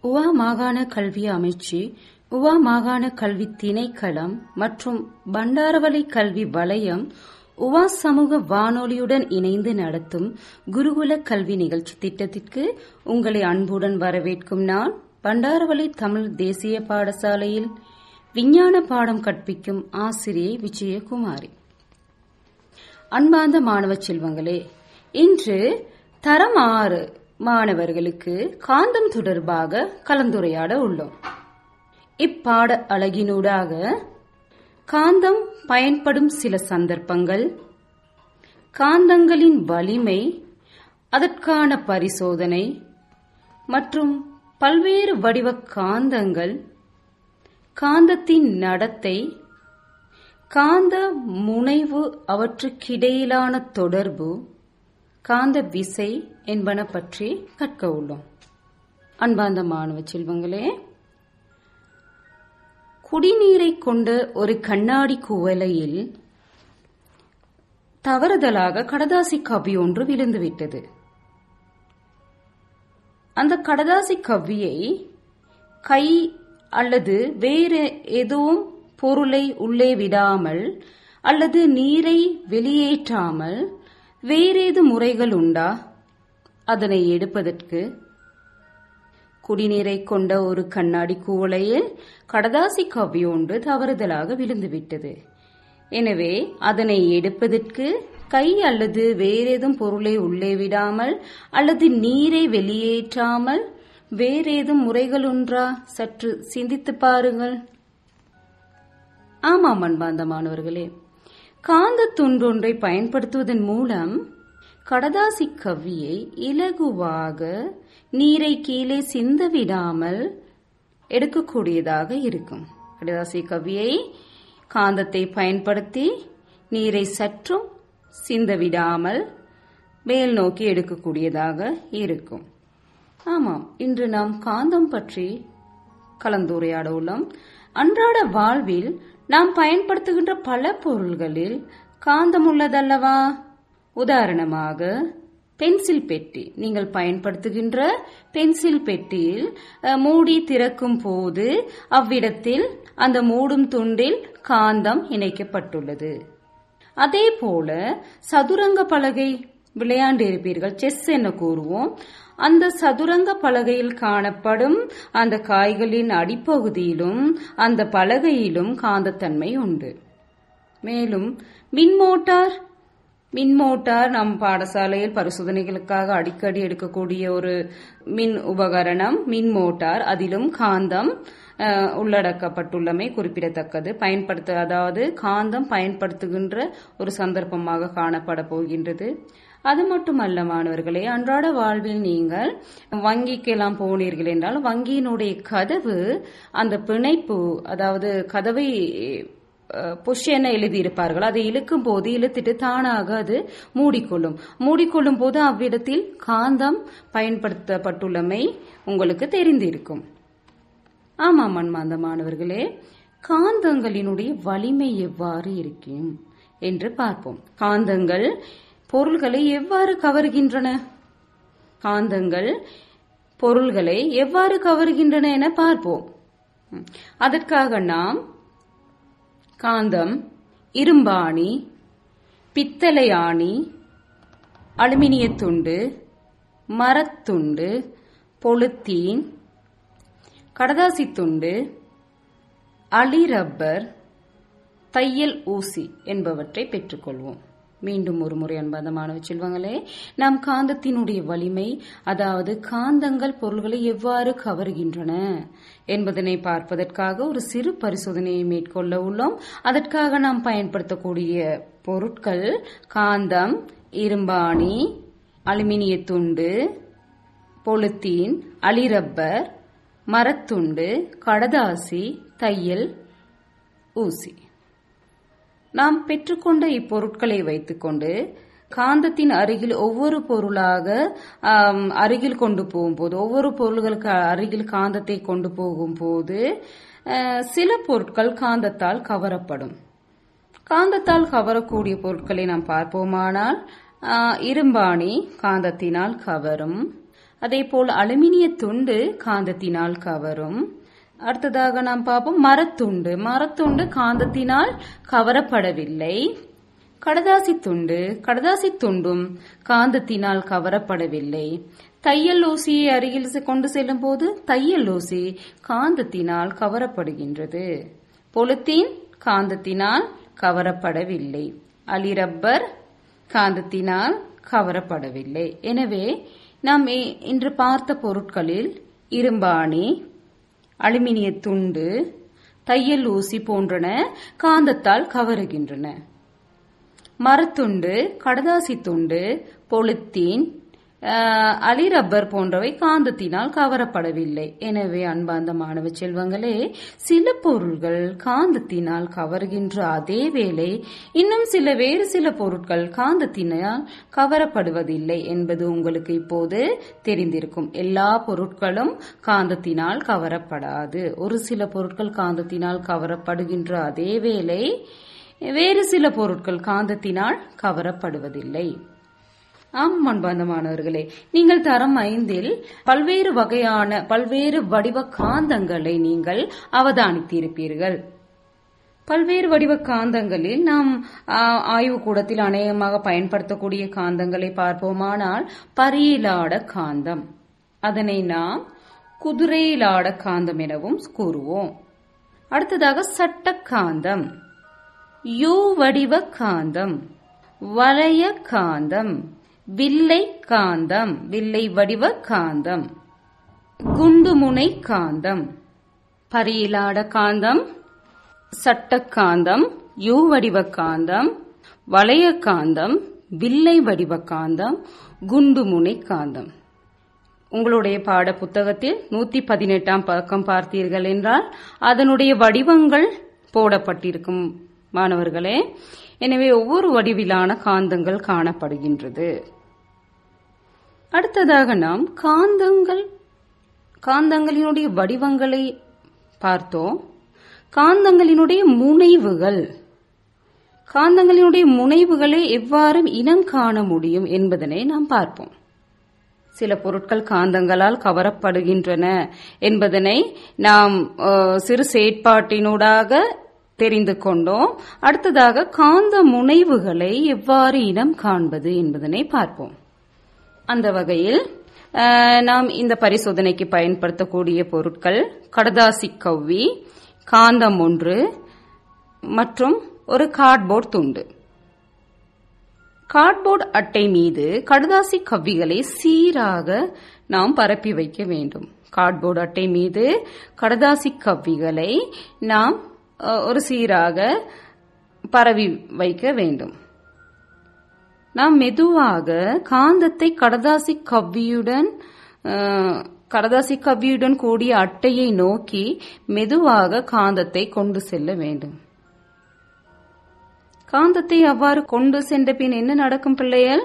உவா மாகாண கல்வி அமைச்சு உவா மாகாண கல்வி திணைக்களம் மற்றும் பண்டாரவளை கல்வி வலயம் உவா சமூக வானொலியுடன் இணைந்து நடத்தும் குருகுல கல்வி நிகழ்ச்சி திட்டத்திற்கு உங்களை அன்புடன் வரவேற்கும் நான் பண்டாரவளை தமிழ் தேசிய பாடசாலையில் விஞ்ஞான பாடம் கற்பிக்கும் ஆசிரியை விஜயகுமாரி அன்பார்ந்த மாணவ செல்வங்களே இன்று தரம் ஆறு மாணவர்களுக்கு காந்தம் தொடர்பாக கலந்துரையாட உள்ளோம் இப்பாட அழகினூடாக காந்தம் பயன்படும் சில சந்தர்ப்பங்கள் காந்தங்களின் வலிமை அதற்கான பரிசோதனை மற்றும் பல்வேறு வடிவ காந்தங்கள் காந்தத்தின் நடத்தை காந்த முனைவு அவற்றுக்கிடையிலான தொடர்பு காந்த விசை என்பன பற்றி கற்க உள்ளோம் அன்பார்ந்த மாணவ செல்வங்களே குடிநீரை கொண்ட ஒரு கண்ணாடி குவலையில் தவறுதலாக கடதாசி கவ்வி ஒன்று விழுந்துவிட்டது அந்த கடதாசி கவ்வியை கை அல்லது வேறு எதுவும் பொருளை உள்ளே விடாமல் அல்லது நீரை வெளியேற்றாமல் வேறேது முறைகள் உண்டா அதனை எடுப்பதற்கு குடிநீரை கொண்ட ஒரு கண்ணாடி குவளையில் கடதாசி கவ்வி ஒன்று தவறுதலாக விழுந்துவிட்டது எனவே அதனை எடுப்பதற்கு கை அல்லது வேறேதும் பொருளை உள்ளே விடாமல் அல்லது நீரை வெளியேற்றாமல் வேறேதும் முறைகள் ஒன்றா சற்று சிந்தித்து பாருங்கள் ஆமாம் அன்பார்ந்த மாணவர்களே காந்த துண்டொன்றை பயன்படுத்துவதன் மூலம் கடதாசி கவ்வியை இலகுவாக நீரை கீழே சிந்த விடாமல் எடுக்கக்கூடியதாக இருக்கும் கடதாசி கவ்வியை காந்தத்தை பயன்படுத்தி நீரை சற்றும் சிந்த விடாமல் மேல் நோக்கி எடுக்கக்கூடியதாக இருக்கும் ஆமாம் இன்று நாம் காந்தம் பற்றி கலந்துரையாட உள்ளோம் அன்றாட வாழ்வில் நாம் பயன்படுத்துகின்ற பல பொருள்களில் காந்தம் உள்ளதல்லவா உதாரணமாக பென்சில் பெட்டி நீங்கள் பயன்படுத்துகின்ற பென்சில் பெட்டியில் மூடி திறக்கும் போது அவ்விடத்தில் அந்த மூடும் துண்டில் காந்தம் இணைக்கப்பட்டுள்ளது அதே போல சதுரங்க பலகை விளையாண்டு இருப்பீர்கள் செஸ் என கூறுவோம் அந்த சதுரங்க பலகையில் காணப்படும் அந்த காய்களின் அடிப்பகுதியிலும் அந்த பலகையிலும் காந்தத்தன்மை உண்டு மேலும் மின்மோட்டார் மின்மோட்டார் நம் பாடசாலையில் பரிசோதனைகளுக்காக அடிக்கடி எடுக்கக்கூடிய ஒரு மின் உபகரணம் மின் மோட்டார் அதிலும் காந்தம் உள்ளடக்கப்பட்டுள்ளமை குறிப்பிடத்தக்கது பயன்படுத்த அதாவது காந்தம் பயன்படுத்துகின்ற ஒரு சந்தர்ப்பமாக காணப்பட போகின்றது அது மட்டுமல்ல மாணவர்களே அன்றாட வாழ்வில் நீங்கள் வங்கிக்கெல்லாம் போனீர்கள் என்றால் வங்கியினுடைய கதவு அந்த பிணைப்பு அதாவது கதவை புஷ் என எழுதியிருப்பார்கள் அதை இழுக்கும் போது இழுத்துட்டு தானாக அது மூடிக்கொள்ளும் மூடிக்கொள்ளும் போது அவ்விடத்தில் காந்தம் பயன்படுத்தப்பட்டுள்ளமை உங்களுக்கு தெரிந்திருக்கும் ஆமாம் அன்பாந்த மாணவர்களே காந்தங்களினுடைய வலிமை எவ்வாறு இருக்கும் என்று பார்ப்போம் காந்தங்கள் பொருள்களை எவ்வாறு கவர்கின்றன காந்தங்கள் பொருள்களை எவ்வாறு கவர்கின்றன என பார்ப்போம் அதற்காக நாம் காந்தம் இரும்பாணி பித்தளையாணி அலுமினிய துண்டு மரத்துண்டு பொழுத்தீன் கடதாசி துண்டு அலி ரப்பர் தையல் ஊசி என்பவற்றை பெற்றுக்கொள்வோம் மீண்டும் ஒரு முறை அன்பாத மாணவ செல்வங்களே நாம் காந்தத்தினுடைய வலிமை அதாவது காந்தங்கள் பொருள்களை எவ்வாறு கவர்கின்றன என்பதனை பார்ப்பதற்காக ஒரு சிறு பரிசோதனையை மேற்கொள்ள உள்ளோம் அதற்காக நாம் பயன்படுத்தக்கூடிய பொருட்கள் காந்தம் இரும்பாணி அலுமினிய துண்டு பொழுத்தீன் அலிரப்பர் மரத்துண்டு கடதாசி தையல் ஊசி நாம் பெற்றுக்கொண்ட இப்பொருட்களை வைத்துக்கொண்டு காந்தத்தின் அருகில் ஒவ்வொரு பொருளாக ஆம், அருகில் கொண்டு போகும்போது ஒவ்வொரு பொருள்களுக்கு அருகில் காந்தத்தை கொண்டு போகும்போது அஹ், சில பொருட்கள் காந்தத்தால் கவரப்படும் காந்தத்தால் கவரக்கூடிய பொருட்களை நாம் பார்ப்போமானால் ஆஹ், இரும்பாணி காந்தத்தினால் கவரும் அதே போல் அலுமினிய துண்டு காந்தத்தினால் கவரும் அடுத்ததாக நாம் பார்ப்போம் மரத்துண்டு மரத்துண்டு காந்தத்தினால் கவரப்படவில்லை கடதாசி துண்டு கடதாசி துண்டும் காந்தத்தினால் கவரப்படவில்லை தையல் ஊசியை அருகில் செ- கொண்டு செல்லும் போது தையல் ஊசி காந்தத்தினால் கவரப்படுகின்றது பொலித்தீன் காந்தத்தினால் கவரப்படவில்லை அலி ரப்பர் காந்தத்தினால் கவரப்படவில்லை எனவே நாம் இ- இன்று பார்த்த பொருட்களில் இரும்பாணி அலுமினிய துண்டு தையல் ஊசி போன்றன காந்தத்தால் கவருகின்றன மரத்துண்டு கடதாசி துண்டு பொலித்தீன் ஆஹ், அலி ரப்பர் போன்றவை காந்தத்தினால் கவரப்படவில்லை எனவே அன்பார்ந்த மாணவ செல்வங்களே சில பொருள்கள் காந்தத்தினால் கவர்கின்ற அதே வேளை இன்னும் சில வேறு சில பொருட்கள் காந்தத்தினால் கவரப்படுவதில்லை என்பது உங்களுக்கு இப்போது தெரிந்திருக்கும் எல்லா பொருட்களும் காந்தத்தினால் கவரப்படாது ஒரு சில பொருட்கள் காந்தத்தினால் கவரப்படுகின்ற அதே வேளை வேறு சில பொருட்கள் காந்தத்தினால் கவரப்படுவதில்லை ஆம் அன்பார்ந்தமானவர்களே நீங்கள் தரம் ஐந்தில் பல்வேறு வகையான பல்வேறு வடிவ காந்தங்களை நீங்கள் அவதானித்திருப்பீர்கள் பல்வேறு வடிவ காந்தங்களில் நாம் ஆ, ஆய்வுக்கூடத்தில் அநேகமாக பயன்படுத்தக்கூடிய காந்தங்களை பார்ப்போமானால் பரியலாட காந்தம் அதனை நாம் குதிரையிலாட காந்தம் எனவும் கூறுவோம் அடுத்ததாக சட்ட காந்தம் யூ வடிவ காந்தம் வளைய காந்தம் வில்லை காந்தம் வில்லை வடிவ காந்தம் குண்டுமுனை காந்தம் பரியிலாட காந்தம் சட்ட காந்தம் யூ வடிவ காந்தம் வளைய காந்தம் வில்லை வடிவ காந்தம் குண்டுமுனை காந்தம் உங்களுடைய பாட புத்தகத்தில் நூத்தி பதினெட்டாம் பக்கம் பார்த்தீர்கள் என்றால் அதனுடைய வடிவங்கள் போடப்பட்டிருக்கும் மாணவர்களே எனவே ஒவ்வொரு வடிவிலான காந்தங்கள் காணப்படுகின்றது அடுத்ததாக நாம் காந்தங்கள் காந்தங்களினுடைய வடிவங்களை பார்த்தோம் காந்தங்களினுடைய முனைவுகள் காந்தங்களினுடைய முனைவுகளை எவ்வாறு இனம் காண முடியும் என்பதனை நாம் பார்ப்போம் சில பொருட்கள் காந்தங்களால் கவரப்படுகின்றன என்பதனை நாம் அஹ், சிறு செயற்பாட்டினூடாக தெரிந்து கொண்டோம் அடுத்ததாக காந்த முனைவுகளை எவ்வாறு இனம் காண்பது என்பதனை பார்ப்போம் அந்த வகையில் அஹ், நாம் இந்த பரிசோதனைக்கு பயன்படுத்தக்கூடிய பொருட்கள் கடதாசி கவ்வி காந்தம் ஒன்று மற்றும் ஒரு கார்ட்போர்ட் துண்டு கார்ட்போர்ட் அட்டை மீது கடுதாசி கவ்விகளை சீராக நாம் பரப்பி வைக்க வேண்டும் கார்ட்போர்ட் அட்டை மீது கடதாசி கவ்விகளை நாம் அஹ், ஒரு சீராக பரவி வைக்க வேண்டும் நாம் மெதுவாக காந்தத்தை கடதாசி கவ்வியுடன் அஹ், கடதாசி கவ்வியுடன் கூடிய அட்டையை நோக்கி மெதுவாக காந்தத்தை கொண்டு செல்ல வேண்டும் காந்தத்தை அவ்வாறு கொண்டு சென்ற பின் என்ன நடக்கும் பிள்ளைகள்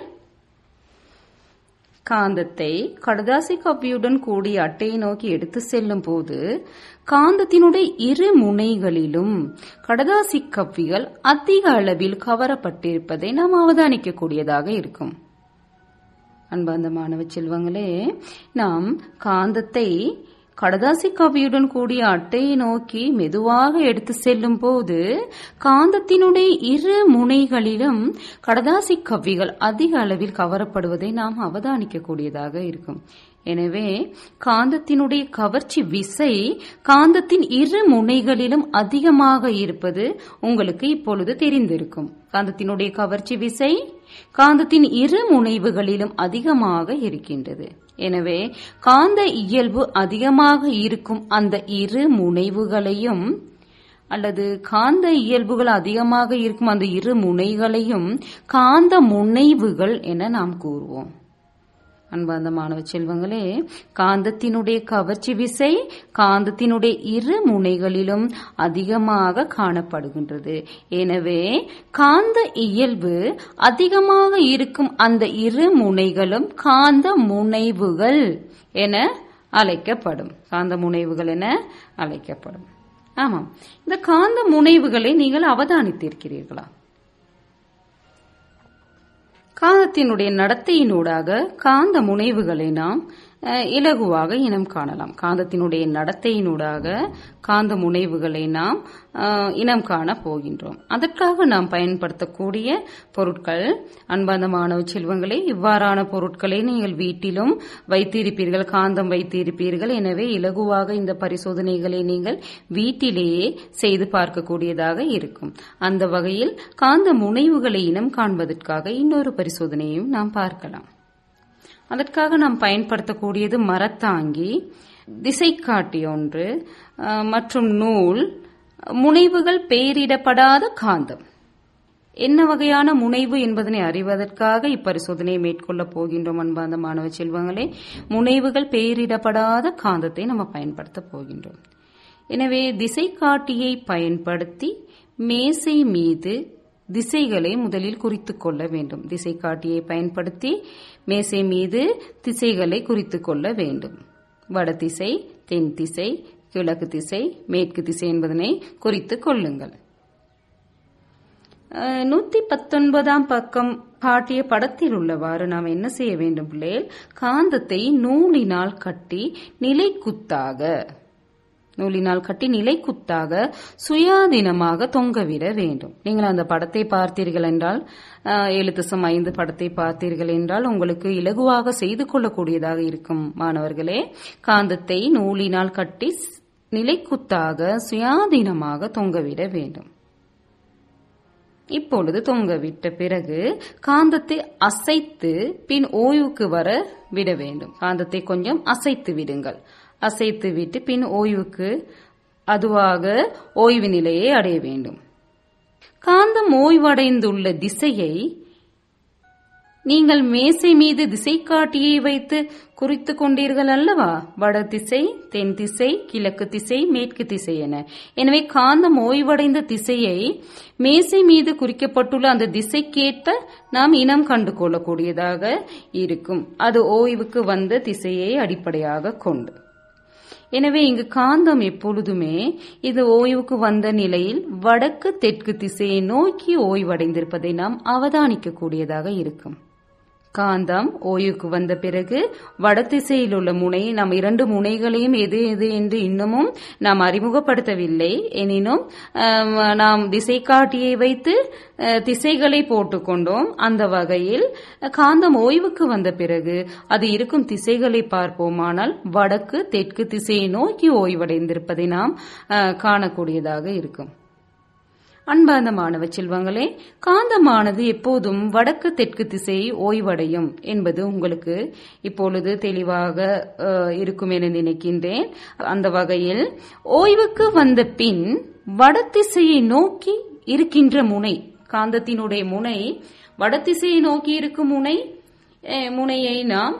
காந்தத்தை கடதாசி கவ்வியுடன் கூடிய அட்டையை நோக்கி எடுத்து செல்லும் போது காந்தத்தினுடைய இரு முனைகளிலும் கடதாசி கவ்விகள் அதிக அளவில் கவரப்பட்டிருப்பதை நாம் அவதானிக்கக்கூடியதாக இருக்கும் அன்பார்ந்த மாணவ செல்வங்களே நாம் காந்தத்தை கடதாசி கவியுடன் கூடிய அட்டையை நோக்கி மெதுவாக எடுத்து செல்லும் போது காந்தத்தினுடைய இரு முனைகளிலும் கடதாசி கவ்விகள் அதிக அளவில் கவரப்படுவதை நாம் அவதானிக்கக்கூடியதாக இருக்கும் எனவே காந்தத்தினுடைய கவர்ச்சி விசை காந்தத்தின் இரு முனைகளிலும் அதிகமாக இருப்பது உங்களுக்கு இப்பொழுது தெரிந்திருக்கும் காந்தத்தினுடைய கவர்ச்சி விசை காந்தத்தின் இரு முனைவுகளிலும் அதிகமாக இருக்கின்றது எனவே காந்த இயல்பு அதிகமாக இருக்கும் அந்த இரு முனைவுகளையும் அல்லது காந்த இயல்புகள் அதிகமாக இருக்கும் அந்த இரு முனைகளையும் காந்த முனைவுகள் என நாம் கூறுவோம் அன்பார்ந்த மாணவ செல்வங்களே காந்தத்தினுடைய கவர்ச்சி விசை காந்தத்தினுடைய இரு முனைகளிலும் அதிகமாக காணப்படுகின்றது எனவே காந்த இயல்பு அதிகமாக இருக்கும் அந்த இரு முனைகளும் காந்த முனைவுகள் என அழைக்கப்படும் காந்த முனைவுகள் என அழைக்கப்படும் ஆமாம் இந்த காந்த முனைவுகளை நீங்கள் அவதானித்திருக்கிறீர்களா காந்தத்தினுடைய நடத்தையினூடாக காந்த முனைவுகளை நாம் அஹ், இலகுவாக இனம் காணலாம் காந்தத்தினுடைய நடத்தையினூடாக காந்த முனைவுகளை நாம் அஹ், இனம் காண போகின்றோம் அதற்காக நாம் பயன்படுத்தக்கூடிய பொருட்கள் அன்பார்ந்த மாணவ செல்வங்களே இவ்வாறான பொருட்களை நீங்கள் வீட்டிலும் வைத்திருப்பீர்கள் காந்தம் வைத்திருப்பீர்கள் எனவே இலகுவாக இந்த பரிசோதனைகளை நீங்கள் வீட்டிலேயே செய்து பார்க்கக்கூடியதாக இருக்கும் அந்த வகையில் காந்த முனைவுகளை இனம் காண்பதற்காக இன்னொரு பரிசோதனையும் நாம் பார்க்கலாம் அதற்காக நாம் பயன்படுத்தக்கூடியது மரத்தாங்கி திசைக்காட்டி ஒன்று அஹ், மற்றும் நூல் முனைவுகள் பெயரிடப்படாத காந்தம் என்ன வகையான முனைவு என்பதனை அறிவதற்காக இப்பரிசோதனையை மேற்கொள்ளப் போகின்றோம் அன்பார்ந்த மாணவ செல்வங்களே முனைவுகள் பெயரிடப்படாத காந்தத்தை நம்ம பயன்படுத்த போகின்றோம் எனவே திசைக்காட்டியை பயன்படுத்தி மேசை மீது திசைகளை முதலில் குறித்துக் கொள்ள வேண்டும் திசைக்காட்டியை பயன்படுத்தி மேசை மீது திசைகளை குறித்துக் கொள்ள வேண்டும் வடதிசை தென் திசை கிழக்கு திசை மேற்கு திசை என்பதனை குறித்துக் கொள்ளுங்கள் அஹ், நூத்தி பத்தொன்பதாம் பக்கம் காட்டிய படத்தில் உள்ளவாறு நாம் என்ன செய்ய வேண்டும் பிள்ளைகள் காந்தத்தை நூலினால் கட்டி நிலைக்குத்தாக நூலினால் கட்டி நிலைக்குத்தாக சுயாதீனமாக தொங்கவிட வேண்டும் நீங்கள் அந்த படத்தை பார்த்தீர்கள் என்றால் அஹ், ஏழு தசம் ஐந்து படத்தை பார்த்தீர்கள் என்றால் உங்களுக்கு இலகுவாக செய்து கொள்ளக்கூடியதாக இருக்கும் மாணவர்களே காந்தத்தை நூலினால் கட்டி ஸ்- நிலைக்குத்தாக சுயாதீனமாக தொங்கவிட வேண்டும் இப்பொழுது தொங்கவிட்ட பிறகு காந்தத்தை அசைத்து பின் ஓய்வுக்கு வர விட வேண்டும் காந்தத்தை கொஞ்சம் அசைத்து விடுங்கள் அசைத்து விட்டு பின் ஓய்வுக்கு அதுவாக ஓய்வு நிலையை அடைய வேண்டும் காந்தம் ஓய்வடைந்துள்ள திசையை நீங்கள் மேசை மீது திசைக்காட்டியை வைத்து குறித்துக் கொண்டீர்கள் அல்லவா வட திசை தென் திசை கிழக்கு திசை மேற்கு திசை என எனவே காந்தம் ஓய்வடைந்த திசையை மேசை மீது குறிக்கப்பட்டுள்ள அந்த திசைக்கேற்ப நாம் இனம் கண்டு கொள்ளக்கூடியதாக இருக்கும் அது ஓய்வுக்கு வந்த திசையை அடிப்படையாக கொண்டு எனவே இங்கு காந்தம் எப்பொழுதுமே இது ஓய்வுக்கு வந்த நிலையில் வடக்கு தெற்கு திசையை நோக்கி ஓய்வடைந்திருப்பதை நாம் அவதானிக்க கூடியதாக இருக்கும் காந்தம் ஓய்வுக்கு வந்த பிறகு வடதிசையில் உள்ள முனை நாம் இரண்டு முனைகளையும் எது எது என்று இன்னமும் நாம் அறிமுகப்படுத்தவில்லை எனினும் ஆம், நாம் திசைக்காட்டியை வைத்து அஹ், திசைகளை போட்டுக்கொண்டோம் அந்த வகையில் காந்தம் ஓய்வுக்கு வந்த பிறகு அது இருக்கும் திசைகளை பார்ப்போமானால் வடக்கு தெற்கு திசையை நோக்கி ஓய்வடைந்திருப்பதை நாம் அஹ், காணக்கூடியதாக இருக்கும் அன்பார்ந்த மாணவ செல்வங்களே காந்தமானது எப்போதும் வடக்கு தெற்கு திசை ஓய்வடையும் என்பது உங்களுக்கு இப்பொழுது தெளிவாக அஹ், இருக்கும் என நினைக்கின்றேன் அந்த வகையில் ஓய்வுக்கு வந்த பின் வடதிசையை நோக்கி இருக்கின்ற முனை காந்தத்தினுடைய முனை வடதிசையை நோக்கி இருக்கும் முனை அஹ், முனையை நாம்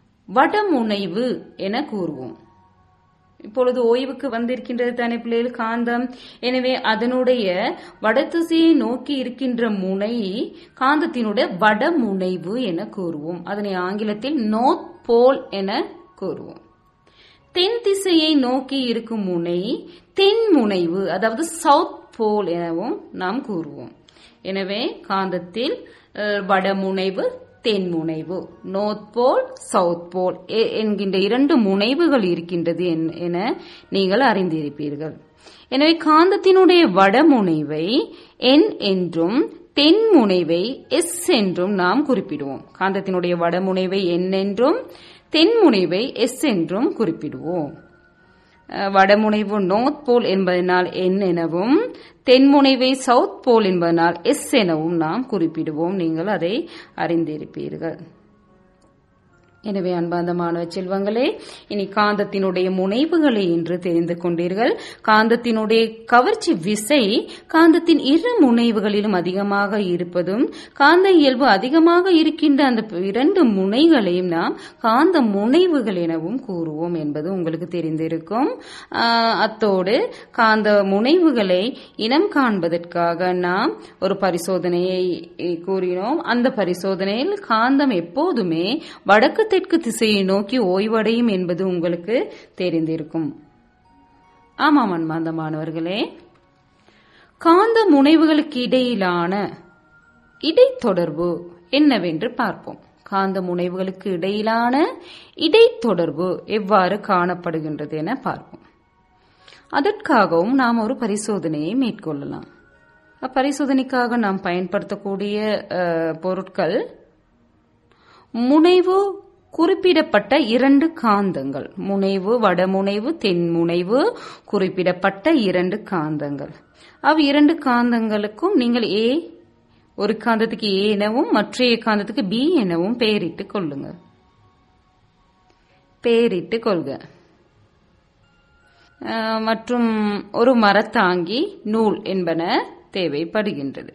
வடமுனைவு என கூறுவோம் இப்பொழுது ஓய்வுக்கு வந்திருக்கின்றது தானே பிள்ளைகள் காந்தம் எனவே அதனுடைய வடதிசையை நோக்கி இருக்கின்ற முனை காந்தத்தினுடைய வடமுனைவு என கூறுவோம் அதனை ஆங்கிலத்தில் நோர்த் போல் என கூறுவோம் தென் திசையை நோக்கி இருக்கும் முனை தென் முனைவு அதாவது சவுத் போல் எனவும் நாம் கூறுவோம் எனவே காந்தத்தில் அஹ், வடமுனைவு தென் முனைவு நோர்த் போல் சவுத் போல் எ- என்கின்ற இரண்டு முனைவுகள் இருக்கின்றது என்- என நீங்கள் அறிந்திருப்பீர்கள் எனவே காந்தத்தினுடைய வடமுனைவை என் என்றும் தென் முனைவை எஸ் என்றும் நாம் குறிப்பிடுவோம் காந்தத்தினுடைய வடமுனைவை என் என்றும் தென் முனைவை எஸ் என்றும் குறிப்பிடுவோம் அஹ், வடமுனைவு நோர்த் போல் என்பதனால் என் எனவும் தென்முனைவை சவுத் போல் என்பதனால் எஸ் எனவும் நாம் குறிப்பிடுவோம் நீங்கள் அதை அறிந்திருப்பீர்கள் எனவே அன்பார்ந்த மாணவ செல்வங்களே இனி காந்தத்தினுடைய முனைவுகளை இன்று தெரிந்து கொண்டீர்கள் காந்தத்தினுடைய கவர்ச்சி விசை காந்தத்தின் இரு முனைவுகளிலும் அதிகமாக இருப்பதும் காந்த இயல்பு அதிகமாக இருக்கின்ற அந்த இரண்டு முனைகளையும் நாம் காந்த முனைவுகள் எனவும் கூறுவோம் என்பது உங்களுக்கு தெரிந்திருக்கும் ஆஹ், அத்தோடு காந்த முனைவுகளை இனம் காண்பதற்காக நாம் ஒரு பரிசோதனையை கூறினோம் அந்த பரிசோதனையில் காந்தம் எப்போதுமே வடக்கு தெற்கு திசையை நோக்கி ஓய்வடையும் என்பது உங்களுக்கு தெரிந்திருக்கும் ஆமாம் அன்பார்ந்த மாணவர்களே காந்த முனைவுகளுக்கு இடையிலான இடைத்தொடர்பு என்னவென்று பார்ப்போம் காந்த முனைவுகளுக்கு இடையிலான இடைத்தொடர்பு எவ்வாறு காணப்படுகின்றது என பார்ப்போம் அதற்காகவும் நாம் ஒரு பரிசோதனையை மேற்கொள்ளலாம் அப்பரிசோதனைக்காக நாம் பயன்படுத்தக்கூடிய அஹ், பொருட்கள் முனைவு குறிப்பிடப்பட்ட இரண்டு காந்தங்கள் முனைவு வடமுனைவு தென்முனைவு குறிப்பிடப்பட்ட இரண்டு காந்தங்கள் அவ் இரண்டு காந்தங்களுக்கும் நீங்கள் ஏ ஒரு காந்தத்துக்கு ஏ எனவும் மற்றைய காந்தத்துக்கு பி எனவும் பெயரிட்டு கொள்ளுங்க பெயரிட்டு கொள்க அஹ், மற்றும் ஒரு மரத்தாங்கி நூல் என்பன தேவைப்படுகின்றது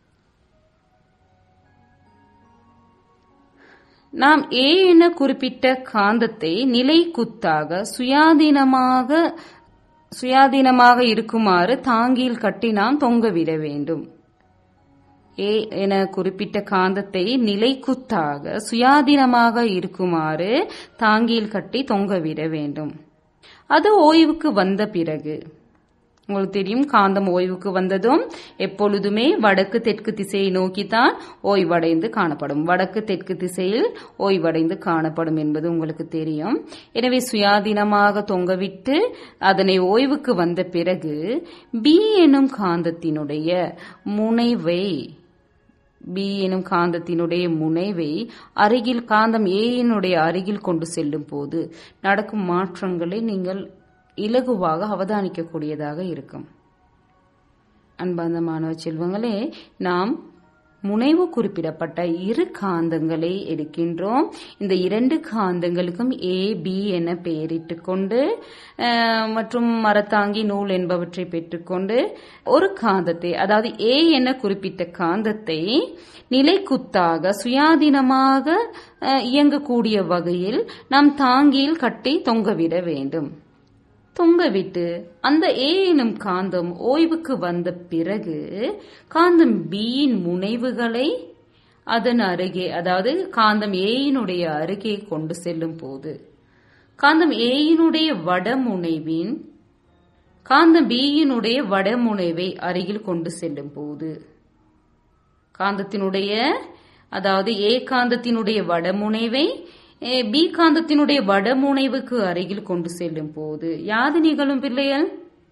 நாம் ஏ என குறிப்பிட்ட காந்தத்தை நிலைக்குத்தாக சுயாதீனமாக சுயாதீனமாக இருக்குமாறு தாங்கியில் கட்டி நாம் தொங்கவிட வேண்டும் ஏ என குறிப்பிட்ட காந்தத்தை நிலைக்குத்தாக சுயாதீனமாக இருக்குமாறு தாங்கியில் கட்டி தொங்கவிட வேண்டும் அது ஓய்வுக்கு வந்த பிறகு உங்களுக்கு தெரியும் காந்தம் ஓய்வுக்கு வந்ததும் எப்பொழுதுமே வடக்கு தெற்கு திசையை நோக்கித்தான் ஓய்வடைந்து காணப்படும் வடக்கு தெற்கு திசையில் ஓய்வடைந்து காணப்படும் என்பது உங்களுக்கு தெரியும் எனவே சுயாதீனமாக தொங்கவிட்டு அதனை ஓய்வுக்கு வந்த பிறகு பி எனும் காந்தத்தினுடைய முனைவை பி எனும் காந்தத்தினுடைய முனைவை அருகில் காந்தம் ஏயினுடைய அருகில் கொண்டு செல்லும் போது நடக்கும் மாற்றங்களை நீங்கள் இலகுவாக அவதானிக்கக்கூடியதாக இருக்கும் அன்பார்ந்த மாணவ செல்வங்களே நாம் முனைவு குறிப்பிடப்பட்ட இரு காந்தங்களை எடுக்கின்றோம் இந்த இரண்டு காந்தங்களுக்கும் ஏ பி என பெயரிட்டுக் கொண்டு அஹ், மற்றும் மரத்தாங்கி நூல் என்பவற்றை பெற்றுக்கொண்டு ஒரு காந்தத்தை அதாவது ஏ என குறிப்பிட்ட காந்தத்தை நிலைக்குத்தாக சுயாதீனமாக அஹ், இயங்கக்கூடிய வகையில் நாம் தாங்கியில் கட்டி தொங்கவிட வேண்டும் தொங்கவிட்டு அந்த ஏ எனும் காந்தம் ஓய்வுக்கு வந்த பிறகு காந்தம் பியின் முனைவுகளை அதன் அருகே அதாவது காந்தம் ஏயினுடைய அருகே கொண்டு செல்லும் போது காந்தம் ஏயினுடைய வடமுனைவின் காந்தம் பியினுடைய வடமுனைவை அருகில் கொண்டு செல்லும் போது காந்தத்தினுடைய அதாவது ஏ காந்தத்தினுடைய வடமுனைவை ஏ, பி காந்தத்தினுடைய வடமுனைவுக்கு அருகில் கொண்டு செல்லும் போது யாது நிகழும் பிள்ளைகள்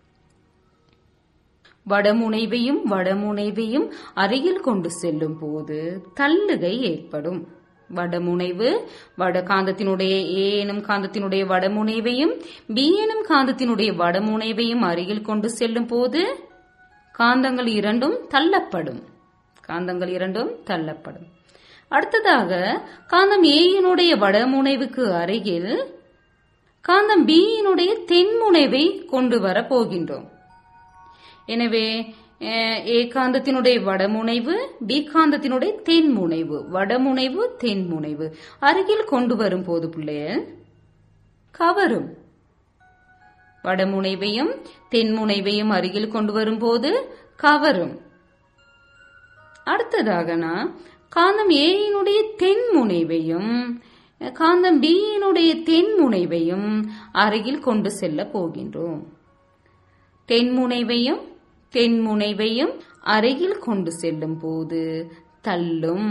வடமுனைவையும் வடமுனைவையும் அருகில் கொண்டு செல்லும் போது தள்ளுகை ஏற்படும் வடமுனைவு வட காந்தத்தினுடைய ஏ எனும் காந்தத்தினுடைய வடமுனைவையும் பி எனும் காந்தத்தினுடைய வடமுனைவையும் அருகில் கொண்டு செல்லும் போது காந்தங்கள் இரண்டும் தள்ளப்படும் காந்தங்கள் இரண்டும் தள்ளப்படும் அடுத்ததாக காந்தம் ஏயினுடைய வடமுனைவுக்கு அருகில் காந்தம் பியினுடைய தென்முனைவை கொண்டு வர போகின்றோம் எனவே அஹ், ஏ காந்தத்தினுடைய வடமுனைவு பி காந்தத்தினுடைய தென்முனைவு வடமுனைவு தென்முனைவு அருகில் கொண்டு வரும் போது பிள்ளைகள் கவரும் வடமுனைவையும் தென்முனைவையும் அருகில் கொண்டு வரும்போது கவரும் அடுத்ததாக நான் காந்தம் ஏயினுடைய தென்முனைவையும் காந்தம் பியினுடைய தென்முனைவையும் அருகில் கொண்டு செல்ல போகின்றோம் தென்முனைவையும் தென்முனைவையும் அருகில் கொண்டு செல்லும் போது தள்ளும்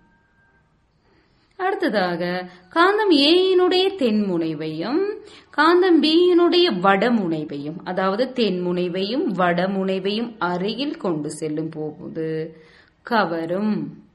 அடுத்ததாக காந்தம் ஏயினுடைய தென்முனைவையும் காந்தம் பியினுடைய வடமுனைவையும் அதாவது தென்முனைவையும் வடமுனைவையும் அருகில் கொண்டு செல்லும் போது கவரும்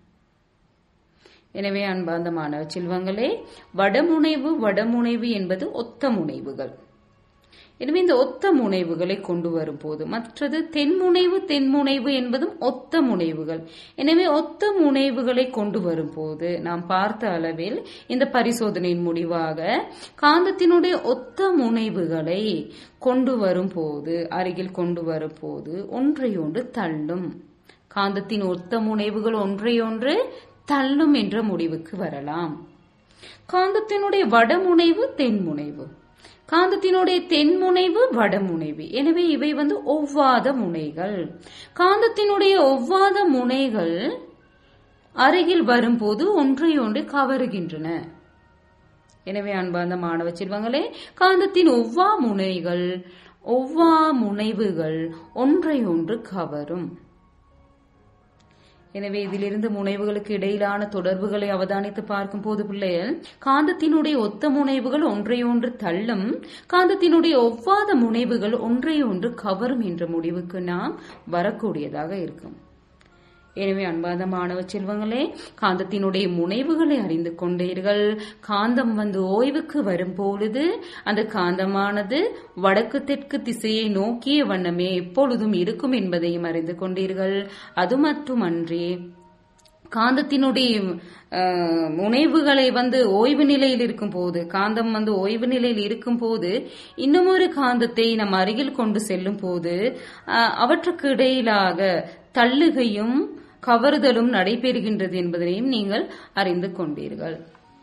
எனவே அன்பார்ந்த மாணவ செல்வங்களே வடமுனைவு வடமுனைவு என்பது ஒத்த முனைவுகள் எனவே இந்த ஒத்த முனைவுகளை கொண்டு வரும்போது மற்றது தென்முனைவு தென்முனைவு என்பதும் ஒத்த முனைவுகள் எனவே ஒத்த முனைவுகளை கொண்டு வரும்போது நாம் பார்த்த அளவில் இந்த பரிசோதனையின் முடிவாக காந்தத்தினுடைய ஒத்த முனைவுகளை கொண்டு வரும்போது அருகில் கொண்டு வரும்போது ஒன்றையொன்று தள்ளும் காந்தத்தின் ஒத்த முனைவுகள் ஒன்றையொன்று தள்ளும் என்ற முடிவுக்கு வரலாம் காந்தத்தினுடைய வடமுனைவு தென்முனைவு காந்தத்தினுடைய தென்முனைவு வடமுனைவு எனவே இவை வந்து ஒவ்வாத முனைகள் காந்தத்தினுடைய ஒவ்வாத முனைகள் அருகில் வரும்போது ஒன்றையொன்று கவருகின்றன எனவே அன்பார்ந்த மாணவ செல்வங்களே காந்தத்தின் ஒவ்வா முனைகள் ஒவ்வா முனைவுகள் ஒன்றையொன்று கவரும் எனவே இதிலிருந்து முனைவுகளுக்கு இடையிலான தொடர்புகளை அவதானித்து பார்க்கும் போது பிள்ளைகள் காந்தத்தினுடைய ஒத்த முனைவுகள் ஒன்றையொன்று தள்ளும் காந்தத்தினுடைய ஒவ்வாத முனைவுகள் ஒன்றையொன்று கவரும் என்ற முடிவுக்கு நாம் வரக்கூடியதாக இருக்கும் எனவே அன்பாத மாணவ செல்வங்களே காந்தத்தினுடைய முனைவுகளை அறிந்து கொண்டீர்கள் காந்தம் வந்து ஓய்வுக்கு வரும் பொழுது அந்த காந்தமானது வடக்கு தெற்கு திசையை நோக்கிய வண்ணமே எப்பொழுதும் இருக்கும் என்பதையும் அறிந்து கொண்டீர்கள் அது மட்டுமன்றி காந்தத்தினுடைய அஹ், முனைவுகளை வந்து ஓய்வு நிலையில் இருக்கும் போது காந்தம் வந்து ஓய்வு நிலையில் இருக்கும் போது இன்னுமொரு காந்தத்தை நம் அருகில் கொண்டு செல்லும் போது அஹ், அவற்றுக்கு இடையிலாக தள்ளுகையும் கவருதலும் நடைபெறுகின்றது என்பதனையும் நீங்கள் அறிந்து கொண்டீர்கள்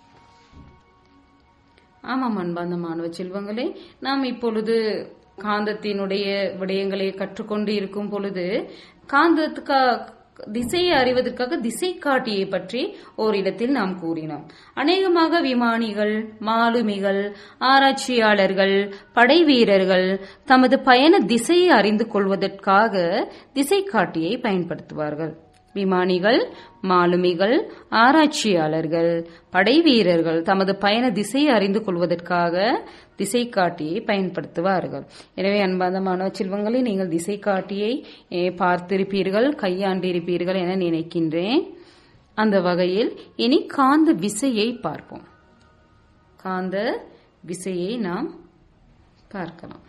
ஆமாம் அன்பார்ந்த மாணவ செல்வங்களே நாம் இப்பொழுது காந்தத்தினுடைய விடயங்களை கற்றுக்கொண்டு இருக்கும் பொழுது காந்தத்துக்கு திசையை அறிவதற்காக திசை காட்டியை பற்றி ஓரிடத்தில் நாம் கூறினோம் அநேகமாக விமானிகள் மாலுமிகள் ஆராய்ச்சியாளர்கள் படை வீரர்கள் தமது பயண திசையை அறிந்து கொள்வதற்காக திசை காட்டியை பயன்படுத்துவார்கள் விமானிகள் மாலுமிகள் ஆராய்ச்சியாளர்கள் படை வீரர்கள் தமது பயண திசையை அறிந்து கொள்வதற்காக திசை காட்டியை பயன்படுத்துவார்கள் எனவே அன்பார்ந்த மாணவ செல்வங்களை நீங்கள் திசை காட்டியை eh, பார்த்திருப்பீர்கள் கையாண்டிருப்பீர்கள் என நினைக்கின்றேன் அந்த வகையில் இனி காந்த விசையை பார்ப்போம் காந்த விசையை நாம் பார்க்கலாம்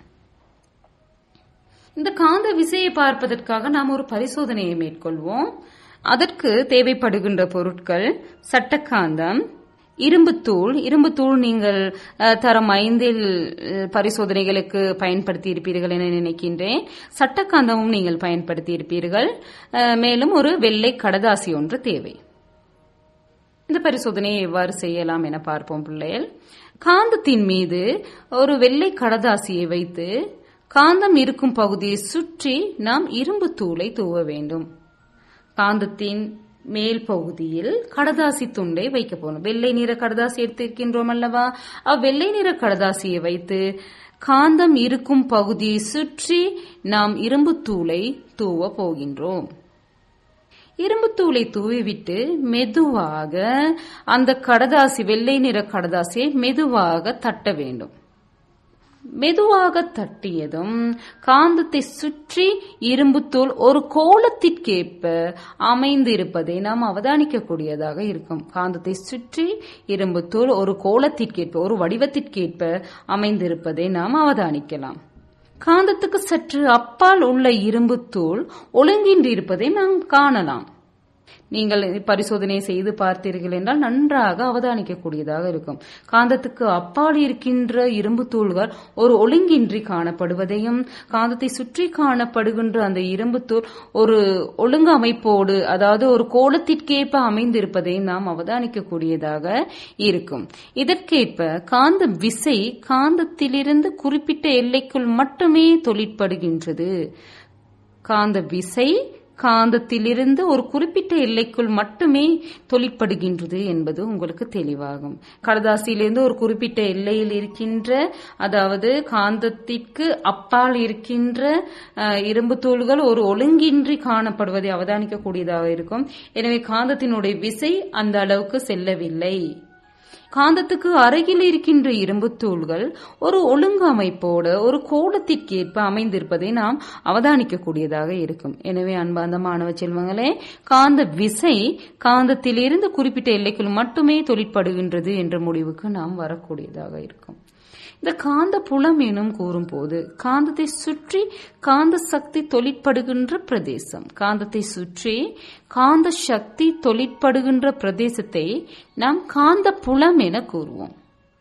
இந்த காந்த விசையை பார்ப்பதற்காக நாம் ஒரு பரிசோதனையை மேற்கொள்வோம் அதற்கு தேவைப்படுகின்ற பொருட்கள் சட்டக்காந்தம் இரும்புத்தூள் இரும்புத்தூள் நீங்கள் அஹ், தரம் ஐந்தில் அஹ், பரிசோதனைகளுக்கு பயன்படுத்தி இருப்பீர்கள் என நினைக்கின்றேன் சட்டக்காந்தமும் நீங்கள் பயன்படுத்தி இருப்பீர்கள் அஹ், மேலும் ஒரு வெள்ளை கடதாசி ஒன்று தேவை இந்த பரிசோதனையை எவ்வாறு செய்யலாம் என பார்ப்போம் பிள்ளைகள் காந்தத்தின் மீது ஒரு வெள்ளை கடதாசியை வைத்து காந்தம் இருக்கும் பகுதியை சுற்றி நாம் இரும்பு தூளை தூவ வேண்டும் காந்தத்தின் மேல் பகுதியில் கடதாசி துண்டை வைக்க போகணும் வெள்ளை நிற கடதாசி எடுத்திருக்கின்றோம் அல்லவா அவ்வெள்ளை நிற கடதாசியை வைத்து காந்தம் இருக்கும் பகுதியை சுற்றி நாம் இரும்பு தூளை தூவ போகின்றோம் இரும்புத்தூளை தூவிவிட்டு மெதுவாக அந்த கடதாசி வெள்ளை நிற கடதாசியை மெதுவாக தட்ட வேண்டும் மெதுவாக தட்டியதும் காந்தத்தை சுற்றி இரும்புத்தூள் ஒரு கோலத்திற்கேற்ப அமைந்திருப்பதை நாம் அவதானிக்கக்கூடியதாக இருக்கும் காந்தத்தை சுற்றி இரும்புத்தூள் ஒரு கோலத்திற்கேற்ப ஒரு வடிவத்திற்கேற்ப அமைந்திருப்பதை நாம் அவதானிக்கலாம் காந்தத்துக்கு சற்று அப்பால் உள்ள இரும்புத்தூள் ஒழுங்கின்றி இருப்பதை நாம் காணலாம் நீங்கள் பரிசோதனை செய்து பார்த்தீர்கள் என்றால் நன்றாக அவதானிக்கக்கூடியதாக இருக்கும் காந்தத்துக்கு அப்பால் இருக்கின்ற இரும்பு தூள்கள் ஒரு ஒழுங்கின்றி காணப்படுவதையும் காந்தத்தை சுற்றி காணப்படுகின்ற அந்த இரும்பு தூள் ஒரு ஒழுங்கு அமைப்போடு அதாவது ஒரு கோலத்திற்கேற்ப அமைந்திருப்பதையும் நாம் அவதானிக்கக்கூடியதாக இருக்கும் இதற்கேற்ப காந்த விசை காந்தத்திலிருந்து குறிப்பிட்ட எல்லைக்குள் மட்டுமே தொழிற்படுகின்றது காந்த விசை காந்தத்திலிருந்து ஒரு குறிப்பிட்ட எல்லைக்குள் மட்டுமே தொழிற்படுகின்றது என்பது உங்களுக்கு தெளிவாகும் கடதாசியிலிருந்து ஒரு குறிப்பிட்ட எல்லையில் இருக்கின்ற அதாவது காந்தத்திற்கு அப்பால் இருக்கின்ற அஹ், இரும்பு தூள்கள் ஒரு ஒழுங்கின்றி காணப்படுவதை அவதானிக்கக்கூடியதாக இருக்கும் எனவே காந்தத்தினுடைய விசை அந்த அளவுக்கு செல்லவில்லை காந்தத்துக்கு அருகில் இருக்கின்ற இரும்பு தூள்கள் ஒரு ஒழுங்கு அமைப்போடு ஒரு கோலத்திற்கேற்ப அமைந்திருப்பதை நாம் அவதானிக்கக்கூடியதாக இருக்கும் எனவே அன்பார்ந்த மாணவ செல்வங்களே காந்த விசை காந்தத்திலிருந்து குறிப்பிட்ட எல்லைக்குள் மட்டுமே தொழிற்படுகின்றது என்ற முடிவுக்கு நாம் வரக்கூடியதாக இருக்கும் இந்த காந்த புலம் எனும் கூறும்போது காந்தத்தை சுற்றி காந்த சக்தி தொழிற்படுகின்ற பிரதேசம் காந்தத்தை சுற்றி காந்த சக்தி தொழிற்படுகின்ற பிரதேசத்தை நாம் காந்த புலம் என கூறுவோம்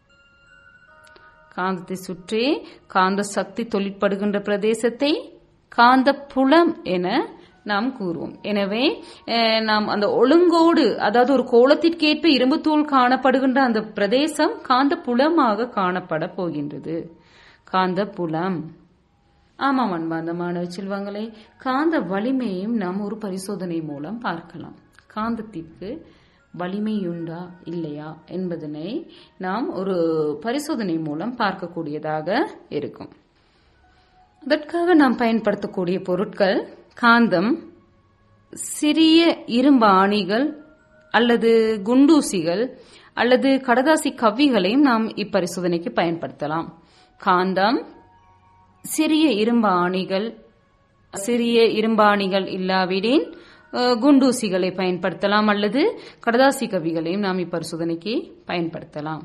காந்தத்தை சுற்றி காந்த சக்தி தொழிற்படுகின்ற பிரதேசத்தை காந்த புலம் என நாம் கூறுவோம் எனவே அஹ், நாம் அந்த ஒழுங்கோடு அதாவது ஒரு கோலத்திற்கேற்ப இரும்புத்தூள் காணப்படுகின்ற அந்த பிரதேசம் காந்த புலமாக காணப்பட போகின்றது காந்த புலம் ஆமாம் அன்பார்ந்த மாணவ செல்வங்களே காந்த வலிமையையும் நாம் ஒரு பரிசோதனை மூலம் பார்க்கலாம் காந்தத்திற்கு வலிமையுண்டா இல்லையா என்பதனை நாம் ஒரு பரிசோதனை மூலம் பார்க்கக்கூடியதாக இருக்கும் அதற்காக நாம் பயன்படுத்தக்கூடிய பொருட்கள் காந்தம் சிறிய இரும்பு ஆணிகள் அல்லது குண்டூசிகள் அல்லது கடதாசி கவ்விகளையும் நாம் இப்பரிசோதனைக்கு பயன்படுத்தலாம் காந்தம் சிறிய இரும்பு ஆணிகள் சிறிய இரும்பாணிகள் இல்லாவிடின் அஹ், குண்டூசிகளை பயன்படுத்தலாம் அல்லது கடதாசி கவிகளையும் நாம் இப்பரிசோதனைக்கு பயன்படுத்தலாம்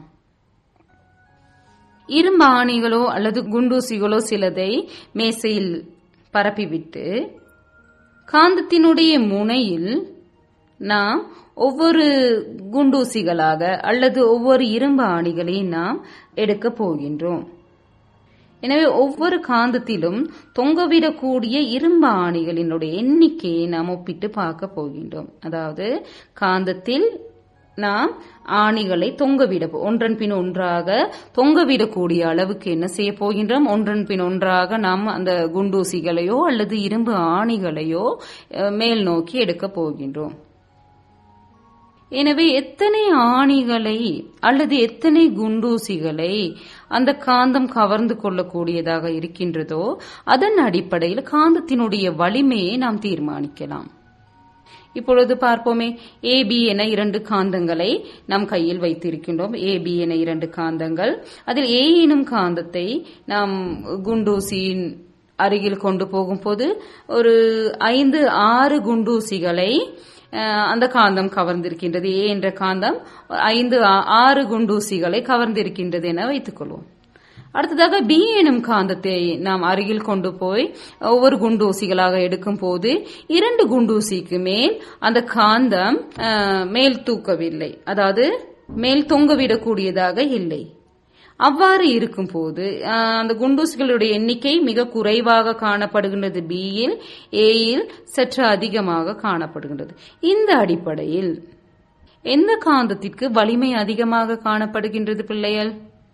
இரும்பு ஆணிகளோ அல்லது குண்டூசிகளோ சிலதை மேசையில் பரப்பிவிட்டு காந்தத்தினுடைய முனையில் நாம் ஒவ்வொரு குண்டூசிகளாக அல்லது ஒவ்வொரு இரும்பு ஆணிகளை நாம் எடுக்கப் போகின்றோம் எனவே ஒவ்வொரு காந்தத்திலும் தொங்கவிடக்கூடிய இரும்பு ஆணிகளினுடைய எண்ணிக்கையை நாம் ஒப்பிட்டு பார்க்க போகின்றோம் அதாவது காந்தத்தில் நாம் ஆணிகளை தொங்கவிட போ- ஒன்றன் பின் ஒன்றாக தொங்கவிடக்கூடிய அளவுக்கு என்ன செய்ய போகின்றோம் ஒன்றன் பின் ஒன்றாக நாம் அந்த குண்டூசிகளையோ அல்லது இரும்பு ஆணிகளையோ அஹ், மேல் நோக்கி எடுக்க போகின்றோம் எனவே எத்தனை ஆணிகளை அல்லது எத்தனை குண்டூசிகளை அந்த காந்தம் கவர்ந்து கொள்ளக்கூடியதாக இருக்கின்றதோ அதன் அடிப்படையில் காந்தத்தினுடைய வலிமையை நாம் தீர்மானிக்கலாம் இப்பொழுது பார்ப்போமே ஏபி என இரண்டு காந்தங்களை நாம் கையில் வைத்திருக்கின்றோம் ஏபி என இரண்டு காந்தங்கள் அதில் ஏ எனும் காந்தத்தை நாம் குண்டூசியின் அருகில் கொண்டு போகும்போது ஒரு ஐந்து ஆறு குண்டூசிகளை அஹ், அந்த காந்தம் கவர்ந்திருக்கின்றது ஏ என்ற காந்தம் ஐந்து ஆ- ஆறு குண்டூசிகளை கவர்ந்திருக்கின்றது என வைத்துக் கொள்வோம் அடுத்ததாக பி எனும் காந்தத்தை நாம் அருகில் கொண்டு போய் ஒவ்வொரு குண்டூசிகளாக எடுக்கும் போது இரண்டு குண்டூசிக்கு மேல் அந்த காந்தம் அஹ், மேல் தூக்கவில்லை அதாவது மேல் தொங்கவிடக்கூடியதாக இல்லை அவ்வாறு இருக்கும்போது அஹ், அந்த குண்டூசிகளுடைய எண்ணிக்கை மிக குறைவாக காணப்படுகின்றது பியில் ஏயில் சற்று அதிகமாக காணப்படுகின்றது இந்த அடிப்படையில் எந்த காந்தத்திற்கு வலிமை அதிகமாக காணப்படுகின்றது பிள்ளைகள்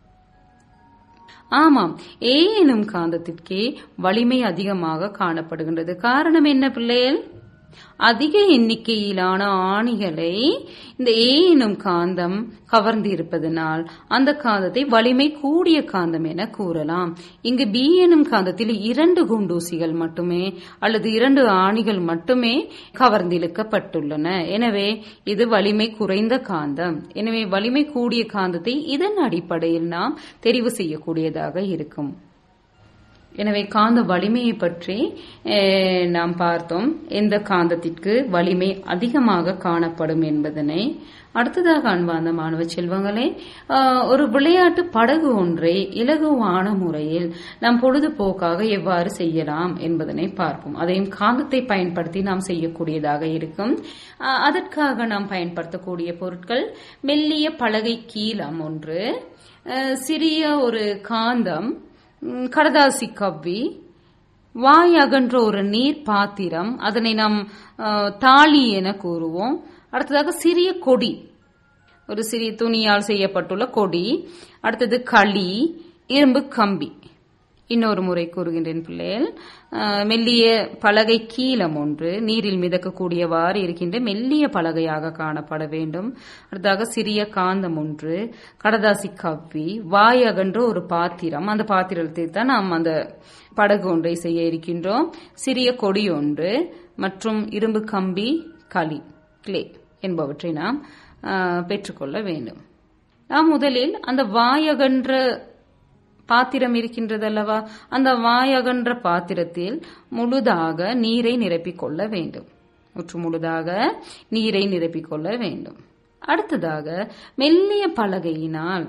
ஆமாம் ஏ எனும் காந்தத்திற்கே வலிமை அதிகமாக காணப்படுகின்றது காரணம் என்ன பிள்ளைகள் அதிக எண்ணிக்கையிலான ஆணிகளை இந்த ஏ எனும் காந்தம் கவர்ந்து இருப்பதனால் அந்த காந்தத்தை வலிமை கூடிய காந்தம் என கூறலாம் இங்கு பி எனும் காந்தத்தில் இரண்டு குண்டூசிகள் மட்டுமே அல்லது இரண்டு ஆணிகள் மட்டுமே கவர்ந்திழுக்கப்பட்டுள்ளன எனவே இது வலிமை குறைந்த காந்தம் எனவே வலிமை கூடிய காந்தத்தை இதன் அடிப்படையில் நாம் தெரிவு செய்யக்கூடியதாக இருக்கும் எனவே காந்த வலிமையை பற்றி அஹ், நாம் பார்த்தோம் எந்த காந்தத்திற்கு வலிமை அதிகமாக காணப்படும் என்பதனை அடுத்ததாக அன்பார்ந்த மாணவ செல்வங்களே அஹ், ஒரு விளையாட்டு படகு ஒன்றை இலகுவான முறையில் நாம் பொழுதுபோக்காக எவ்வாறு செய்யலாம் என்பதனை பார்ப்போம் அதையும் காந்தத்தை பயன்படுத்தி நாம் செய்யக்கூடியதாக இருக்கும் அஹ், அதற்காக நாம் பயன்படுத்தக்கூடிய பொருட்கள் மெல்லிய பலகை கீலம் ஒன்று அஹ், சிறிய ஒரு காந்தம் ம், கடதாசி கவ்வி வாய் அகன்ற ஒரு நீர் பாத்திரம் அதனை நாம் அஹ், தாலி என கூறுவோம் அடுத்ததாக சிறிய கொடி ஒரு சிறிய துணியால் செய்யப்பட்டுள்ள கொடி அடுத்தது களி இரும்பு கம்பி இன்னொரு முறை கூறுகின்றேன் பிள்ளைகள் அஹ், மெல்லிய பலகை கீலம் ஒன்று நீரில் மிதக்கக்கூடியவாறு இருக்கின்ற மெல்லிய பலகையாக காணப்பட வேண்டும் அடுத்ததாக சிறிய காந்தம் ஒன்று கடதாசி கவ்வி வாய் அகன்ற ஒரு பாத்திரம் அந்த பாத்திரத்தை தான் நாம் அந்த படகு ஒன்றை செய்ய இருக்கின்றோம் சிறிய கொடி ஒன்று மற்றும் இரும்பு கம்பி களி கிளே என்பவற்றை நாம் அஹ், பெற்றுக்கொள்ள வேண்டும் நாம் முதலில் அந்த வாயகன்ற பாத்திரம் இருக்கின்றது அல்லவா அந்த வாயகன்ற பாத்திரத்தில் முழுதாக நீரை நிரப்பிக் கொள்ள வேண்டும் முற்று முழுதாக நீரை நிரப்பிக் கொள்ள வேண்டும் அடுத்ததாக மெல்லிய பலகையினால்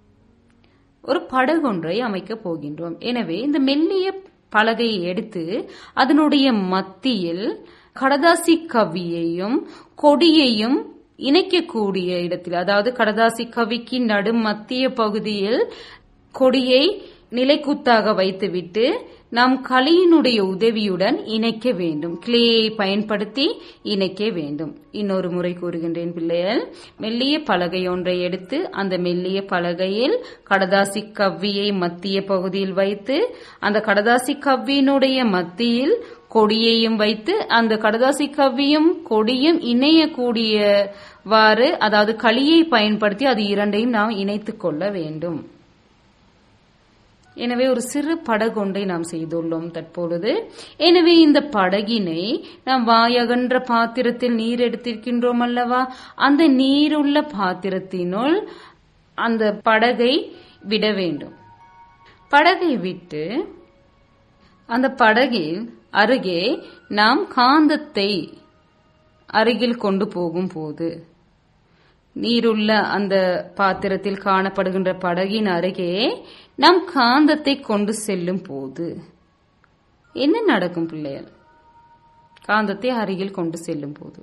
ஒரு படகொன்றை அமைக்கப் போகின்றோம் எனவே இந்த மெல்லிய பலகையை எடுத்து அதனுடைய மத்தியில் கடதாசி கவியையும் கொடியையும் இணைக்கக்கூடிய இடத்தில் அதாவது கடதாசி கவிக்கு நடு மத்திய பகுதியில் கொடியை நிலைக்குத்தாக வைத்துவிட்டு நாம் களியினுடைய உதவியுடன் இணைக்க வேண்டும் கிளேயை பயன்படுத்தி இணைக்க வேண்டும் இன்னொரு முறை கூறுகின்றேன் பிள்ளைகள் மெல்லிய பலகை ஒன்றை எடுத்து அந்த மெல்லிய பலகையில் கடதாசி கவ்வியை மத்திய பகுதியில் வைத்து அந்த கடதாசி கவ்வியினுடைய மத்தியில் கொடியையும் வைத்து அந்த கடதாசி கவ்வியும் கொடியும் இணையக்கூடியவாறு அதாவது களியை பயன்படுத்தி அது இரண்டையும் நாம் இணைத்துக் கொள்ள வேண்டும் எனவே ஒரு சிறு படகொன்றை நாம் செய்துள்ளோம் தற்பொழுது எனவே இந்த படகினை நாம் வாயகன்ற பாத்திரத்தில் நீர் எடுத்திருக்கின்றோம் அல்லவா அந்த நீருள்ள பாத்திரத்தினுள் அந்த படகை விட வேண்டும் படகை விட்டு அந்த படகில் அருகே நாம் காந்தத்தை அருகில் கொண்டு போகும் போது நீருள்ள அந்த பாத்திரத்தில் காணப்படுகின்ற படகின் அருகே நாம் காந்தத்தை கொண்டு செல்லும் போது என்ன நடக்கும் பிள்ளைகள் காந்தத்தை அருகில் கொண்டு செல்லும் போது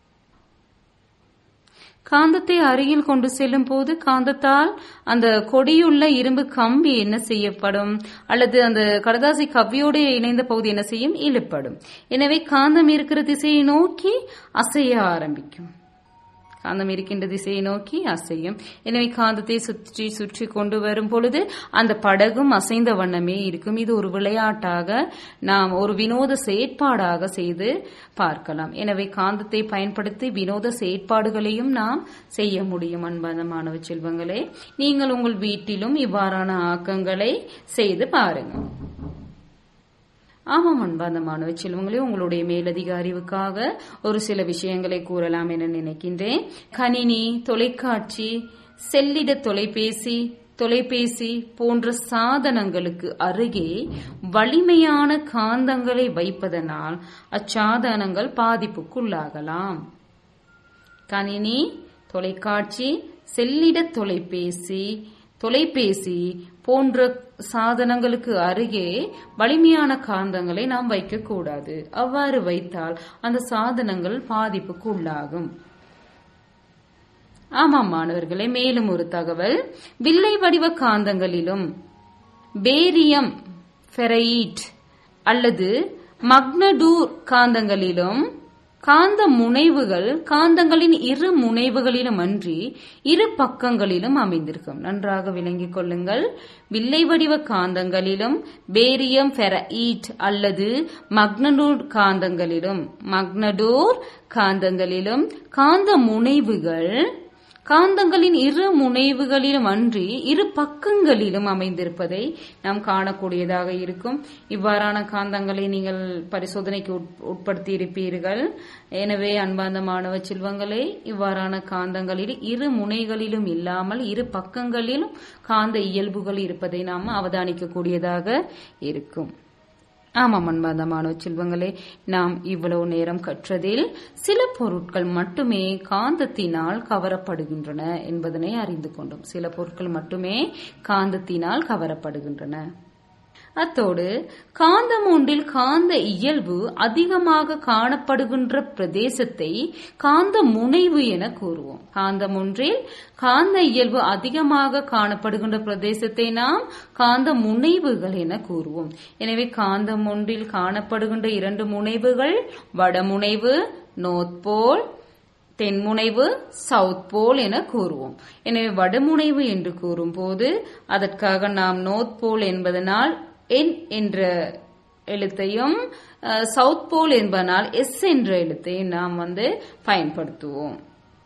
காந்தத்தை அருகில் கொண்டு செல்லும் போது காந்தத்தால் அந்த கொடியுள்ள இரும்பு கம்பி என்ன செய்யப்படும் அல்லது அந்த கடதாசி கவ்வியோடு இணைந்த பகுதி என்ன செய்யும் இழுப்படும் எனவே காந்தம் இருக்கிற திசையை நோக்கி அசைய ஆரம்பிக்கும் காந்தம் இருக்கின்ற திசையை நோக்கி அசையும் எனவே காந்தத்தை சுற்றி சுற்றி கொண்டு வரும் பொழுது அந்த படகும் அசைந்த வண்ணமே இருக்கும் இது ஒரு விளையாட்டாக நாம் ஒரு வினோத செயற்பாடாக செய்து பார்க்கலாம் எனவே காந்தத்தை பயன்படுத்தி வினோத செயற்பாடுகளையும் நாம் செய்ய முடியும் அன்பான மாணவ செல்வங்களே நீங்கள் உங்கள் வீட்டிலும் இவ்வாறான ஆக்கங்களை செய்து பாருங்கள் ஆமாம் அன்பார்ந்த மாணவ செல்வங்களே உங்களுடைய மேலதிக அறிவுக்காக ஒரு சில விஷயங்களை கூறலாம் என நினைக்கின்றேன் கணினி தொலைக்காட்சி செல்லிட தொலைபேசி தொலைபேசி போன்ற சாதனங்களுக்கு அருகே வலிமையான காந்தங்களை வைப்பதனால் அச்சாதனங்கள் பாதிப்புக்குள்ளாகலாம் கணினி தொலைக்காட்சி செல்லிட தொலைபேசி தொலைபேசி போன்ற சாதனங்களுக்கு அருகே வலிமையான காந்தங்களை நாம் வைக்கக்கூடாது அவ்வாறு வைத்தால் அந்த சாதனங்கள் பாதிப்புக்கு உள்ளாகும் ஆமாம் மாணவர்களே மேலும் ஒரு தகவல் வில்லை வடிவ காந்தங்களிலும் பேரியம் ஃபெரைட் அல்லது மக்னடூர் காந்தங்களிலும் காந்த முனைவுகள் காந்தங்களின் இரு முனைவுகளிலும் அன்றி இரு பக்கங்களிலும் அமைந்திருக்கும் நன்றாக விளங்கிக் கொள்ளுங்கள் வில்லை வடிவ காந்தங்களிலும் பேரியம் ஃபெரஈட் அல்லது மக்னடூர் காந்தங்களிலும் மக்னடூர் காந்தங்களிலும் காந்த முனைவுகள் காந்தங்களின் இரு முனைவுகளிலும் அன்றி இரு பக்கங்களிலும் அமைந்திருப்பதை நாம் காணக்கூடியதாக இருக்கும் இவ்வாறான காந்தங்களை நீங்கள் பரிசோதனைக்கு உட்படுத்தி இருப்பீர்கள் எனவே அன்பார்ந்த மாணவ செல்வங்களே இவ்வாறான காந்தங்களில் இரு முனைகளிலும் இல்லாமல் இரு பக்கங்களிலும் காந்த இயல்புகள் இருப்பதை நாம் அவதானிக்கக்கூடியதாக இருக்கும் ஆமாம் அன்பார்ந்த மாணவ செல்வங்களே நாம் இவ்வளவு நேரம் கற்றதில் சில பொருட்கள் மட்டுமே காந்தத்தினால் கவரப்படுகின்றன என்பதனை அறிந்து கொண்டோம் சில பொருட்கள் மட்டுமே காந்தத்தினால் கவரப்படுகின்றன அத்தோடு காந்தம் ஒன்றில் காந்த இயல்பு அதிகமாக காணப்படுகின்ற பிரதேசத்தை காந்த முனைவு என கூறுவோம் காந்தம் ஒன்றில் காந்த இயல்பு அதிகமாக காணப்படுகின்ற பிரதேசத்தை நாம் காந்த முனைவுகள் என கூறுவோம் எனவே காந்தம் ஒன்றில் காணப்படுகின்ற இரண்டு முனைவுகள் வடமுனைவு நோர்த்போல் தென்முனைவு சவுத் போல் என கூறுவோம் எனவே வடமுனைவு என்று கூறும்போது அதற்காக நாம் நோர்த் போல் என்பதனால் என் என்ற எழுத்தையும் சவுத் போல் என்பதனால் எஸ் என்ற எழுத்தையும் நாம் வந்து பயன்படுத்துவோம்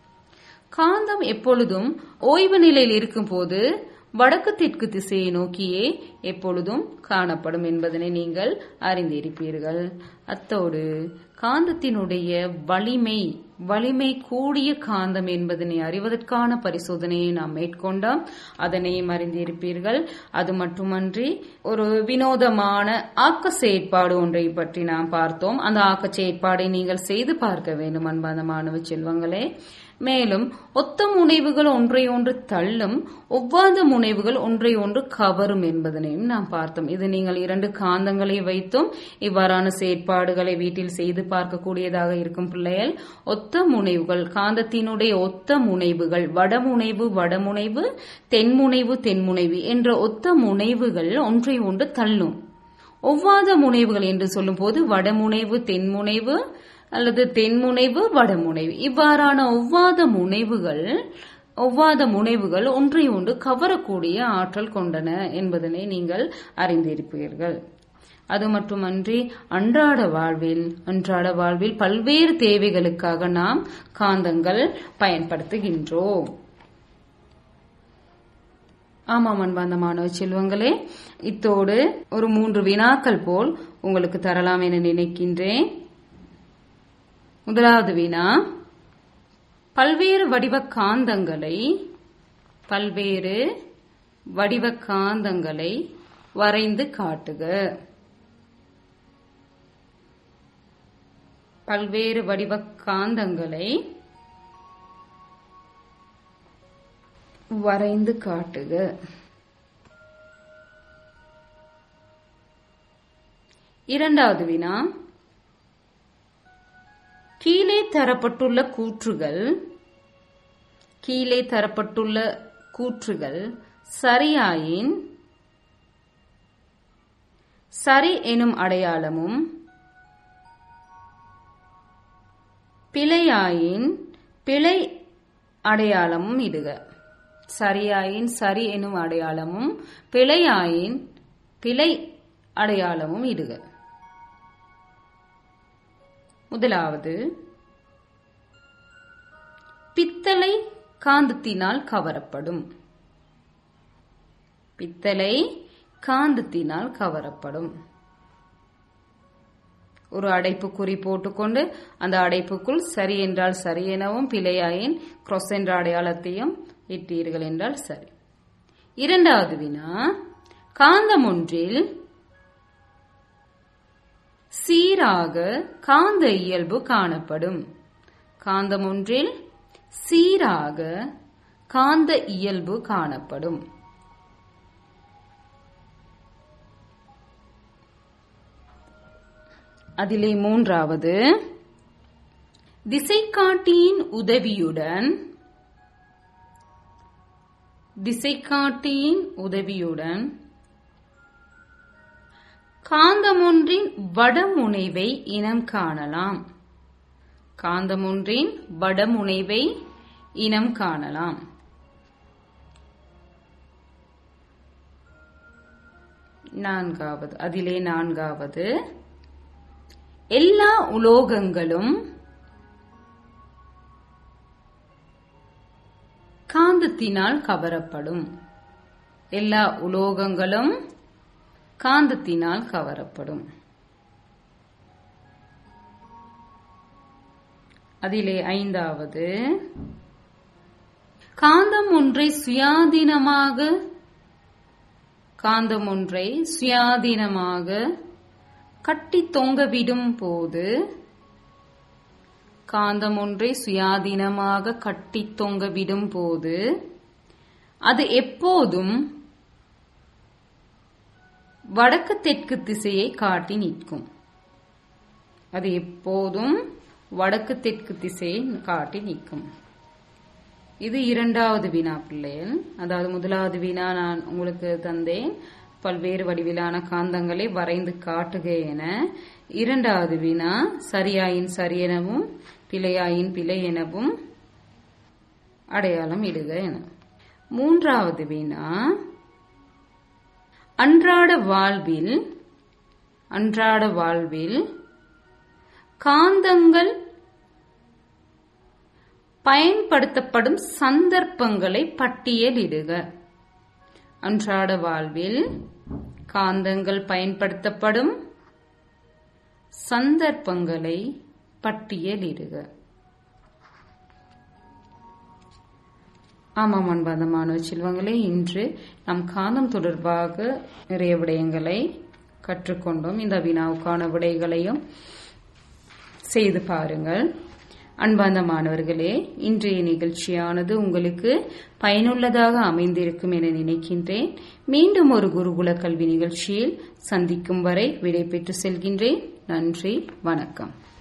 காந்தம் எப்பொழுதும் ஓய்வு நிலையில் இருக்கும் போது வடக்கு தெற்கு திசையை நோக்கியே எப்பொழுதும் காணப்படும் என்பதனை நீங்கள் அறிந்திருப்பீர்கள் அத்தோடு காந்தத்தினுடைய வலிமை வலிமை கூடிய காந்தம் என்பதனை அறிவதற்கான பரிசோதனையை நாம் மேற்கொண்டோம் அதனையும் அறிந்திருப்பீர்கள் அது மட்டுமன்றி ஒரு வினோதமான ஆக்க செயற்பாடு ஒன்றை பற்றி நாம் பார்த்தோம் அந்த ஆக்க செயற்பாடை நீங்கள் செய்து பார்க்க வேண்டும் அன்பான மாணவ செல்வங்களே மேலும் ஒத்த முனைவுகள் ஒன்றை ஒன்று தள்ளும் ஒவ்வாத முனைவுகள் ஒன்றை ஒன்று கவரும் என்பதனையும் நாம் பார்த்தோம் இது நீங்கள் இரண்டு காந்தங்களை வைத்தும் இவ்வாறான செயற்பாடுகளை வீட்டில் செய்து பார்க்கக்கூடியதாக இருக்கும் பிள்ளைகள் ஒத்த முனைவுகள் காந்தத்தினுடைய ஒத்த முனைவுகள் வடமுனைவு வடமுனைவு தென்முனைவு தென்முனைவு என்ற ஒத்த முனைவுகள் ஒன்றை ஒன்று தள்ளும் ஒவ்வாத முனைவுகள் என்று சொல்லும்போது வடமுனைவு தென்முனைவு அல்லது தென்முனைவு வடமுனைவு இவ்வாறான ஒவ்வாத முனைவுகள் ஒவ்வாத முனைவுகள் ஒன்றை ஒன்று கவரக்கூடிய ஆற்றல் கொண்டன என்பதனை நீங்கள் அறிந்திருப்பீர்கள் அது மட்டுமன்றி அன்றாட வாழ்வில் அன்றாட வாழ்வில் பல்வேறு தேவைகளுக்காக நாம் காந்தங்கள் பயன்படுத்துகின்றோம் ஆமாம் அன்பார்ந்த மாணவ செல்வங்களே இத்தோடு ஒரு மூன்று வினாக்கள் போல் உங்களுக்கு தரலாம் என நினைக்கின்றேன் முதலாவது வினா பல்வேறு வடிவ காந்தங்களை பல்வேறு வடிவ காந்தங்களை வரைந்து காட்டுக பல்வேறு வடிவ காந்தங்களை வரைந்து காட்டுக இரண்டாவது வினா கீழே தரப்பட்டுள்ள கூற்றுகள் கீழே தரப்பட்டுள்ள கூற்றுகள் சரியாயின் சரி எனும் அடையாளமும் பிழையாயின் பிழை அடையாளமும் இடுக சரியாயின் சரி எனும் அடையாளமும் பிழையாயின் பிழை அடையாளமும் இடுக முதலாவது பித்தளை காந்தத்தினால் கவரப்படும் பித்தளை காந்தத்தினால் கவரப்படும் ஒரு அடைப்புக்குறி போட்டுக்கொண்டு அந்த அடைப்புக்குள் சரி என்றால் சரி எனவும் பிழையாயின் கிராஸ் என்ற அடையாளத்தையும் இட்டீர்கள் என்றால் சரி இரண்டாவது வினா காந்தம் ஒன்றில் சீராக காந்த இயல்பு காணப்படும் காந்தம் ஒன்றில் சீராக காந்த இயல்பு காணப்படும் அதிலே மூன்றாவது திசைக்காட்டியின் உதவியுடன் திசைக்காட்டியின் உதவியுடன் காந்தமொன்றின் வடமுனைவை இனம் காணலாம் காந்தமொன்றின் வடமுனைவை இனம் காணலாம் நான்காவது அதிலே நான்காவது எல்லா உலோகங்களும் காந்தத்தினால் கவரப்படும் எல்லா உலோகங்களும் காந்தத்தினால் கவரப்படும் அதிலே ஐந்தாவது காந்தம் ஒன்றை சுயாதீனமாக காந்தம் ஒன்றை சுயாதீனமாக கட்டி தொங்கவிடும் போது காந்தம் ஒன்றை சுயாதீனமாக கட்டி தொங்கவிடும் போது அது எப்போதும் வடக்கு தெற்கு திசையை காட்டி நிற்கும் அது எப்போதும் வடக்கு தெற்கு திசையை காட்டி நிற்கும் இது இரண்டாவது வினா பிள்ளைகள் அதாவது முதலாவது வினா நான் உங்களுக்கு தந்தேன் பல்வேறு வடிவிலான காந்தங்களை வரைந்து காட்டுக என இரண்டாவது வினா சரியாயின் சரியெனவும் பிழையாயின் பிழை எனவும் அடையாளம் இடுக என மூன்றாவது வினா அன்றாட வாழ்வில் அன்றாட வாழ்வில் காந்தங்கள் பயன்படுத்தப்படும் சந்தர்ப்பங்களை பட்டியலிடுக அன்றாட வாழ்வில் காந்தங்கள் பயன்படுத்தப்படும் சந்தர்ப்பங்களை பட்டியலிடுக ஆமாம் அன்பார்ந்த மாணவ செல்வங்களே இன்று நாம் காந்தம் தொடர்பாக நிறைய விடயங்களை கற்றுக்கொண்டோம் இந்த வினாவுக்கான விடைகளையும் செய்து பாருங்கள் அன்பார்ந்த மாணவர்களே இன்றைய நிகழ்ச்சியானது உங்களுக்கு பயனுள்ளதாக அமைந்திருக்கும் என நினைக்கின்றேன் மீண்டும் ஒரு குருகுல கல்வி நிகழ்ச்சியில் சந்திக்கும் வரை விடை பெற்று செல்கின்றேன் நன்றி வணக்கம்